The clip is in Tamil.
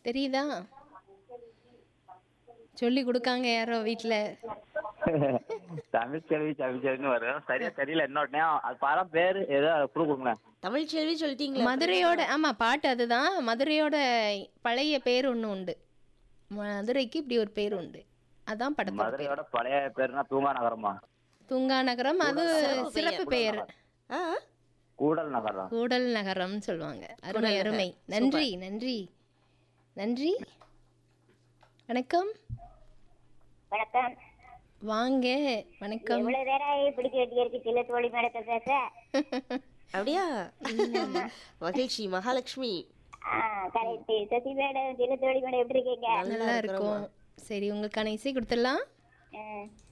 தெரியுதா சொல்லி கொடுக்காங்க யாரோ வீட்டில் தமிழ் செல்வி தமிழ் செல்வின்னு வரும் சரியா தெரியல இன்னொரு அது படம் பேரு ஏதோ குழு கொடுங்களேன் தமிழ் செல்வி சொல்லிட்டீங்களா மதுரையோட ஆமாம் பாட்டு அதுதான் மதுரையோட பழைய பேர் ஒன்று உண்டு மதுரைக்கு இப்படி ஒரு பேர் உண்டு அதான் படத்தோட பேர் மதுரையோட பழைய பேருனா தூங்கா நகரமா துங்கா நகரம் அது சிறப்பு பெயர் ஆ கூடல் நகரம் கூடல் நகரம்னு சொல்லுவாங்க அருமை அருமை நன்றி நன்றி நன்றி வணக்கம் வணக்கம் வாங்க வணக்கம் இவ்வளவு நேரம் பிடிக்க வேண்டியிருக்கு சில தோழி மேடத்தை பேச அப்படியா மகிழ்ச்சி மகாலட்சுமி கரெக்ட் சசி மேடம் சில தோழி மேடம் எப்படி இருக்கீங்க நல்லா இருக்கும் சரி உங்களுக்கான இசை கொடுத்துடலாம் ம்.